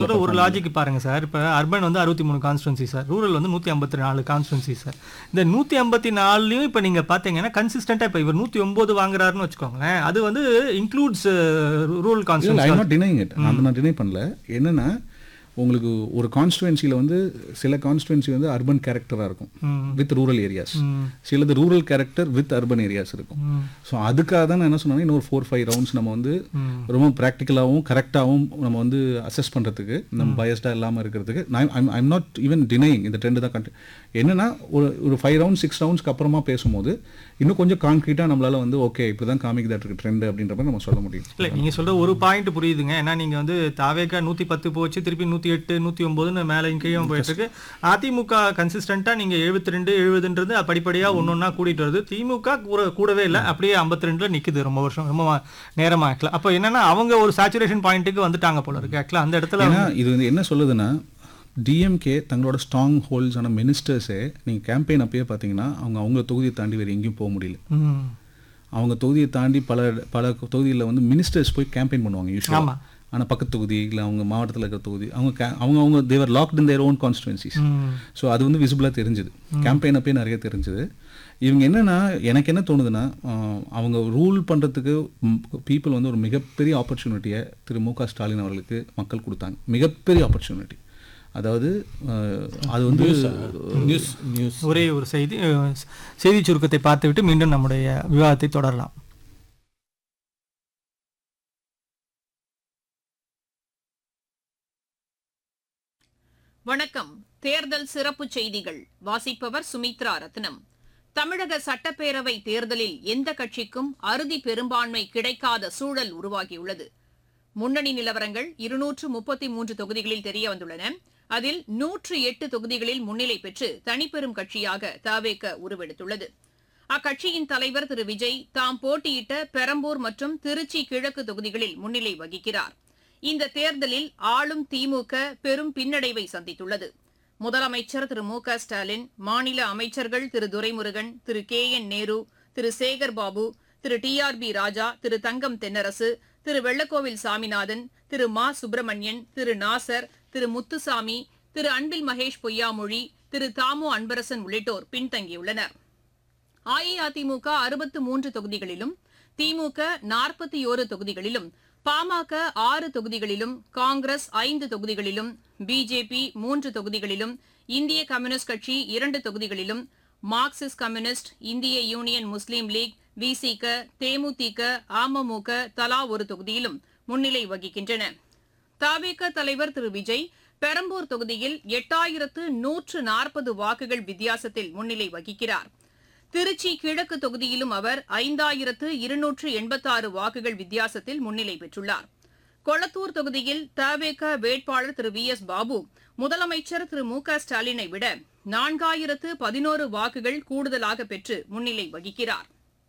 சொல்ற ஒரு லாஜிக் பாருங்க சார் இப்போ அர்பன் வந்து அறுபத்தி மூணு கான்ஸ்டுவன்சி சார் ரூரல் வந்து நூற்றி ஐம்பத்தி நாலு கான்ஸ்டுவன்சி சார் இந்த நூற்றி ஐம்பத்தி நாலுலையும் இப்போ நீங்கள் பார்த்தீங்கன்னா கன்சிஸ்டண்ட்டாக இப்போ இவர் நூற்றி ஒம்பது வாங்குறாருன்னு வச்சுக்கோங்களேன் அது வந்து இன்க்ளூட்ஸ் ரூரல் இல்லை I constituency not denying it அதை நான் டினை பண்ணல என்னன்னா உங்களுக்கு ஒரு கான்ஸ்டுவன்சியில் வந்து சில கான்ஸ்டுவன்சி வந்து அர்பன் கேரக்டராக இருக்கும் வித் ரூரல் ஏரியாஸ் சிலது rural character with urban areas இருக்கும் ஸோ அதுக்காக தான் நான் என்ன சொன்னேன்னா இன்னொரு ஃபோர் ஃபைவ் ரவுண்ட்ஸ் நம்ம வந்து ரொம்ப ப்ராக்டிக்கலாகவும் கரெக்டாகவும் நம்ம வந்து அசஸ் பண்ணுறதுக்கு நம்ம பயஸ்டாக இல்லாமல் இருக்கிறதுக்கு நான் ஐம் நாட் ஈவன் டினைங் இந்த ட்ரெண்டு தான் கண்டு என்னன்னா ஒரு ஒரு ஃபைவ் ரவுண்ட் சிக்ஸ் ரவுண்ட்ஸ்க்கு அப்புறமா பேசும்போது இன்னும் கொஞ்சம் கான்க்ரீட்டாக நம்மளால வந்து ஓகே இப்படி தான் காமிக்குதா இருக்கு ட்ரெண்ட் அப்படின்ற மாதிரி நம்ம சொல்ல முடியும் இல்லை நீங்கள் சொல்ற ஒரு பாயிண்ட் புரியுதுங்க ஏன்னா நீங்கள் வந்து தாவேக்கா நூற்றி பத்து போச்சு திருப்பி நூற்றி எட்டு நூற்றி ஒம்போதுன்னு மேலே கீழே போயிட்டு இருக்கு அதிமுக கன்சிஸ்டண்ட்டாக நீங்கள் எழுபத்தி ரெண்டு எழுபதுன்றது படிப்படியாக ஒன்று ஒன்றா கூட்டிட்டு வருது திமுக கூட கூடவே இல்லை அப்படியே ஐம்பத்தி ரெண்டில் நிற்குது ரொம்ப வருஷம் ரொம்ப மா- நேரமா ஆக்கலாம் அப்போ என்னன்னா அவங்க ஒரு சேச்சுரேஷன் பாயிண்ட்டுக்கு வந்துட்டாங்க போல இருக்கு ஆக்சுவலாக அந்த இடத்துல ஏன்னா இது வந்து என்ன சொல்லுதுன்னா டிஎம்கே தங்களோட ஸ்ட்ராங் ஹோல்ட்ஸான மினிஸ்டர்ஸே நீங்கள் கேம்பெயின் அப்பயே பார்த்தீங்கன்னா அவங்க அவங்க தொகுதியை தாண்டி வேறு எங்கேயும் போக முடியல ம் அவங்க தொகுதியை தாண்டி பல பல தொகுதியில் வந்து மினிஸ்டர்ஸ் போய் கேம்பெயின் பண்ணுவாங்க யூஸ்வலாக ஆமா. ஆனால் பக்கத்து தொகுதி இல்லை அவங்க மாவட்டத்தில் இருக்கிற தொகுதி அவங்க ca- அவங்க அவங்க they're locked in their own constituencies hmm so அது வந்து விசிபிளாக தெரிஞ்சுது கேம்பெயின் அப்பயே நிறைய தெரிஞ்சுது இவங்க என்னன்னா எனக்கு என்ன தோணுதுன்னா ஆஹ், அவங்க ரூல் பண்ணுறதுக்கு பீப்புள் வந்து ஒரு மிகப்பெரிய ஆப்பர்ச்சுனிட்டியை திரு மு க ஸ்டாலின் அவர்களுக்கு மக்கள் கொடுத்தாங்க மிகப்பெரிய ஆப்பர்ச்சுனிட்டி அதாவது ஆஹ், அது வந்து நியூஸ் நியூஸ் ஒரே ஒரு செய்தி அஹ், செய்தி சுருக்கத்தை பார்த்துவிட்டு மீண்டும் நம்முடைய விவாதத்தை தொடரலாம் வணக்கம் தேர்தல் சிறப்பு செய்திகள் வாசிப்பவர் சுமித்ரா ரத்னம் தமிழக சட்டப்பேரவை தேர்தலில் எந்த கட்சிக்கும் அறுதி பெரும்பான்மை கிடைக்காத சூழல் உருவாகியுள்ளது முன்னணி நிலவரங்கள் இருநூற்று முப்பத்தி மூன்று தொகுதிகளில் தெரியவந்துள்ளன அதில் நூற்று எட்டு தொகுதிகளில் முன்னிலை பெற்று தனிப்பெரும் கட்சியாக தவேக உருவெடுத்துள்ளது அக்கட்சியின் தலைவர் திரு விஜய் தாம் போட்டியிட்ட பெரம்பூர் மற்றும் திருச்சி கிழக்கு தொகுதிகளில் முன்னிலை வகிக்கிறார் இந்த தேர்தலில் ஆளும் திமுக பெரும் பின்னடைவை சந்தித்துள்ளது முதலமைச்சர் திரு மு க ஸ்டாலின் மாநில அமைச்சர்கள் Thiru Duraimurugan Thiru K N Nehru Thiru Sekar Babu Thiru T R B Raja Thiru Thangam Thennarasu Thiru Vellakovil Saminathan Thiru மா சுப்பிரமணியன் திரு நாசர் திரு முத்துசாமி திரு அன்பில் மகேஷ் பொய்யாமொழி திரு தாமு அன்பரசன் உள்ளிட்டோர் பின்தங்கியுள்ளனர் அஇஅதிமுக அறுபத்து மூன்று தொகுதிகளிலும் திமுக நாற்பத்தி ஓரு தொகுதிகளிலும் பாமக ஆறு தொகுதிகளிலும் காங்கிரஸ் ஐந்து தொகுதிகளிலும் பிஜேபி மூன்று தொகுதிகளிலும் இந்திய கம்யூனிஸ்ட் கட்சி இரண்டு தொகுதிகளிலும் மார்க்சிஸ்ட் கம்யூனிஸ்ட் இந்திய Union Muslim League VCK DMDK AMMK தலா ஒரு தொகுதியிலும் முன்னிலை வகிக்கின்றன தவேக தலைவர் திரு விஜய் பெரம்பூர் தொகுதியில் எட்டாயிரத்து நூற்று நாற்பது வாக்குகள் வித்தியாசத்தில் முன்னிலை வகிக்கிறார் திருச்சி கிழக்கு தொகுதியிலும் அவர் ஐந்தாயிரத்து இருநூற்று எண்பத்தாறு வாக்குகள் வித்தியாசத்தில் முன்னிலை பெற்றுள்ளார் கொளத்தூர் தொகுதியில் தவேக வேட்பாளர் திரு வி எஸ் பாபு முதலமைச்சர் திரு மு க ஸ்டாலினை விட நான்காயிரத்து பதினோரு வாக்குகள் கூடுதலாக பெற்று முன்னிலை வகிக்கிறார்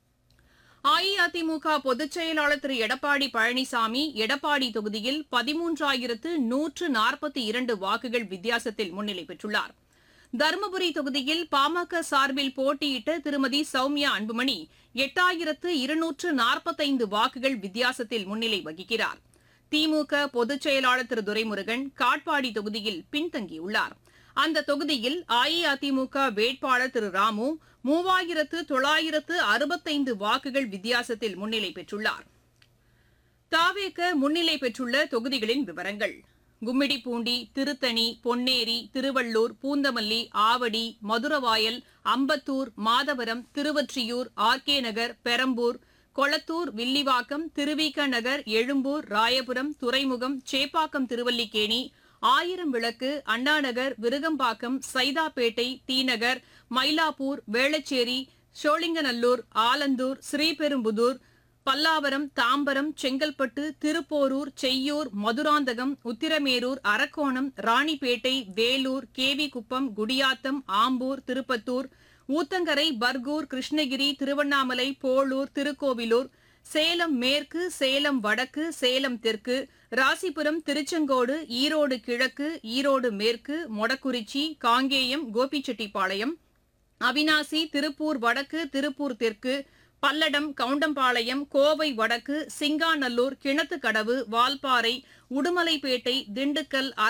அஇஅதிமுக பொதுச் செயலாளர் திரு எடப்பாடி பழனிசாமி எடப்பாடி தொகுதியில் பதிமூன்றாயிரத்து நூற்று நாற்பத்தி இரண்டு வாக்குகள் வித்தியாசத்தில் முன்னிலை பெற்றுள்ளார் தருமபுரி தொகுதியில் பாமக சார்பில் போட்டியிட்ட திருமதி சௌமியா அன்புமணி எட்டாயிரத்து இருநூற்று நாற்பத்தைந்து வாக்குகள் வித்தியாசத்தில் முன்னிலை வகிக்கிறார் திமுக பொதுச் செயலாளர் திரு துரைமுருகன் காட்பாடி தொகுதியில் பின்தங்கியுள்ளார் அந்த தொகுதியில் அஇஅதிமுக வேட்பாளர் திரு ராமு மூவாயிரத்து தொள்ளாயிரத்து அறுபத்தைந்து வாக்குகள் வித்தியாசத்தில் முன்னிலை பெற்றுள்ளார் தாவேக முன்னிலை பெற்றுள்ள தொகுதிகளின் விவரங்கள் கும்மிடிப்பூண்டி திருத்தணி பொன்னேரி திருவள்ளூர் பூந்தமல்லி ஆவடி மதுரவாயல் அம்பத்தூர் மாதவரம் திருவொற்றியூர் ஆர்கே நகர் பெரம்பூர் கொளத்தூர் வில்லிவாக்கம் திருவிக நகர் எழும்பூர் ராயபுரம் துறைமுகம் சேப்பாக்கம் திருவல்லிக்கேணி ஆயிரம் விளக்கு அண்ணாநகர் விருகம்பாக்கம் சைதாப்பேட்டை தீநகர் மயிலாப்பூர் வேளச்சேரி சோழிங்கநல்லூர் ஆலந்தூர் ஸ்ரீபெரும்புதூர் பல்லாவரம் தாம்பரம் செங்கல்பட்டு திருப்போரூர் செய்யூர் மதுராந்தகம் உத்திரமேரூர் அரக்கோணம் ராணிப்பேட்டை வேலூர் கேவிகுப்பம் குடியாத்தம் ஆம்பூர் திருப்பத்தூர் ஊத்தங்கரை பர்கூர் கிருஷ்ணகிரி திருவண்ணாமலை போளூர் திருக்கோவிலூர் சேலம் மேற்கு சேலம் வடக்கு சேலம் தெற்கு ராசிபுரம் திருச்செங்கோடு ஈரோடு கிழக்கு ஈரோடு மேற்கு மொடக்குறிச்சி காங்கேயம் கோபிச்செட்டிப்பாளையம் அவினாசி திருப்பூர் வடக்கு திருப்பூர் தெற்கு பல்லடம் கவுண்டம்பாளையம் கோவை வடக்கு சிங்காநல்லூர் கிணத்துக்கடவு வால்பாறை உடுமலைப்பேட்டை திண்டுக்கல்